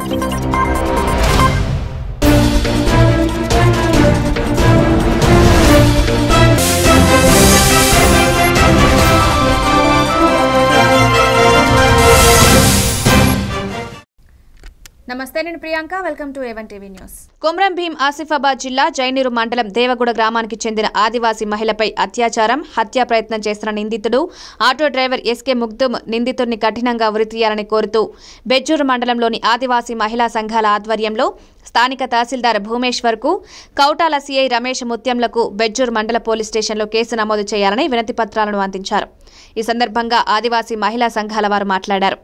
నమస్తే నేను Priyanka welcome to A one TV news Komaram Bheem Asifabad జిల్లా జైనీరు మండలం దేవగూడ గ్రామానికి చెందిన ఆదివాసీ మహిళపై అత్యాచారం హత్యా ప్రయత్నం చేస్తున్న నిందితుడు ఆటో డ్రైవర్ ఎస్కే ముగ్దుమ్ నిందితుడిని కఠినంగా ఉరితీయాలని కోరుతూ బెజ్జూరు మండలంలోని ఆదివాసీ మహిళా సంఘాల ఆధ్వర్యంలో స్థానిక తహసీల్దార్ భూమేశ్వర్కు కౌటాల సీఐ రమేష్ ముత్యంలకు బెజ్జూరు మండల పోలీస్ స్టేషన్లో కేసు నమోదు చేయాలని వినతి పత్రాలను అందించారు ఈ సందర్భంగా ఆదివాసీ మహిళా సంఘాల వారు మాట్లాడారు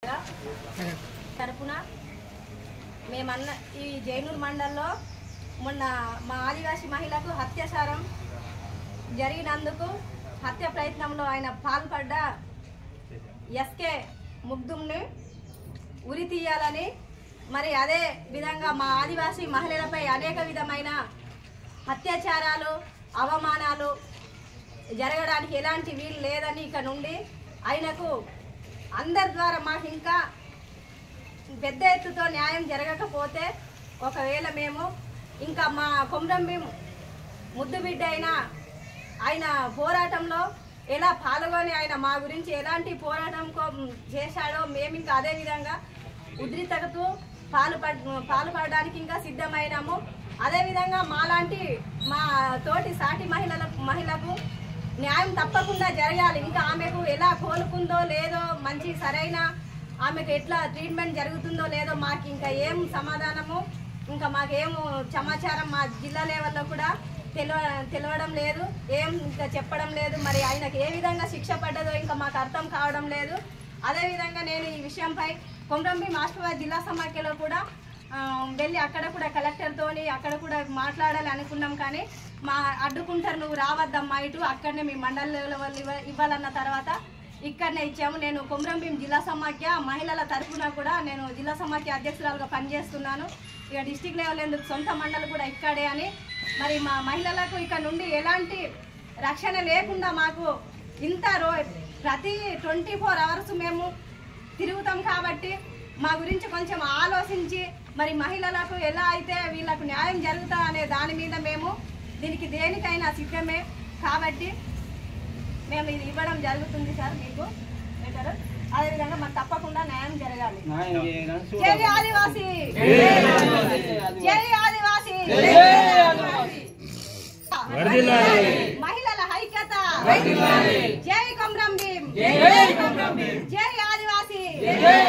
తరపున మేమన్న ఈ జైనూర్ మండల్లో మొన్న మా ఆదివాసీ మహిళకు హత్యాచారం జరిగినందుకు హత్య ప్రయత్నంలో ఆయన పాల్పడ్డ ఎస్కే ముగ్ధుమ్ని ఉరి తీయాలని మరి అదే విధంగా మా ఆదివాసీ మహిళలపై అనేక విధమైన అత్యాచారాలు అవమానాలు జరగడానికి ఎలాంటి వీలు లేదని ఇక నుండి ఆయనకు అందరి ద్వారా మాకు ఇంకా పెద్ద ఎత్తుతో న్యాయం జరగకపోతే ఒకవేళ మేము ఇంకా మా కొమరంభీం ముద్దు బిడ్డ అయిన ఆయన పోరాటంలో ఎలా పాల్గొని ఆయన మా గురించి ఎలాంటి పోరాటం కో- చేశాడో మేము ఇంకా అదే విధంగా ఉద్రిక్తతతో పాల్పడ పాల్పడడానికి ఇంకా సిద్ధమైనాము అదేవిధంగా మాలాంటి మా తోటి సాటి మహిళలకు మహిళకు న్యాయం తప్పకుండా జరగాలి ఇంకా ఆమెకు ఎలా కోలుకుందో లేదో మంచి సరైన ఆమెకు ఎట్లా ట్రీట్మెంట్ జరుగుతుందో లేదో మాకు ఇంకా ఏం సమాధానము ఇంకా మాకేం సమాచారం మా జిల్లా లెవెల్లో కూడా తెలియ తెలియడం లేదు ఏం ఇంకా చెప్పడం లేదు మరి ఆయనకు ఏ విధంగా శిక్ష పడ్డదో ఇంకా మాకు అర్థం కావడం లేదు అదేవిధంగా నేను ఈ విషయంపై కొమరంభీం మాస్టర్బాద్ జిల్లా సమాఖ్యలో కూడా ఆ, వెళ్ళి అక్కడ కూడా కలెక్టర్తోని అక్కడ కూడా మాట్లాడాలి అనుకున్నాం కానీ మా అడ్డుకుంటారు నువ్వు రావద్దమ్మా ఇటు అక్కడనే మీ మండల లెవెల్ ఇవ్వ ఇవ్వాలన్న తర్వాత ఇక్కడనే ఇచ్చాము నేను కొమరంభీం జిల్లా సమాఖ్య మహిళల తరఫున కూడా నేను జిల్లా సమాఖ్య అధ్యక్షురాలుగా పనిచేస్తున్నాను ఇక డిస్టిక్ లెవెల్ ఎందుకు సొంత మండలి కూడా ఇక్కడే అని మరి మా మహిళలకు ఇక నుండి ఎలాంటి రక్షణ లేకుండా మాకు ఇంత రో ప్రతి ట్వంటీ ఫోర్ అవర్స్ మేము తిరుగుతాం కాబట్టి మా గురించి కొంచెం ఆలోచించి మరి మహిళలకు ఎలా అయితే వీళ్ళకు న్యాయం జరుగుతా అనే దాని మీద మేము దీనికి దేనికైనా సిద్ధమే కాబట్టి మేము ఇది ఇవ్వడం జరుగుతుంది సార్ మీకు లెటర్ అదేవిధంగా మాకు తప్పకుండా న్యాయం జరగాలి జై ఆదివాసి జై ఆదివాసి మహిళల ఐక్యత జై కొమ్రం భీం జై ఆదివాసి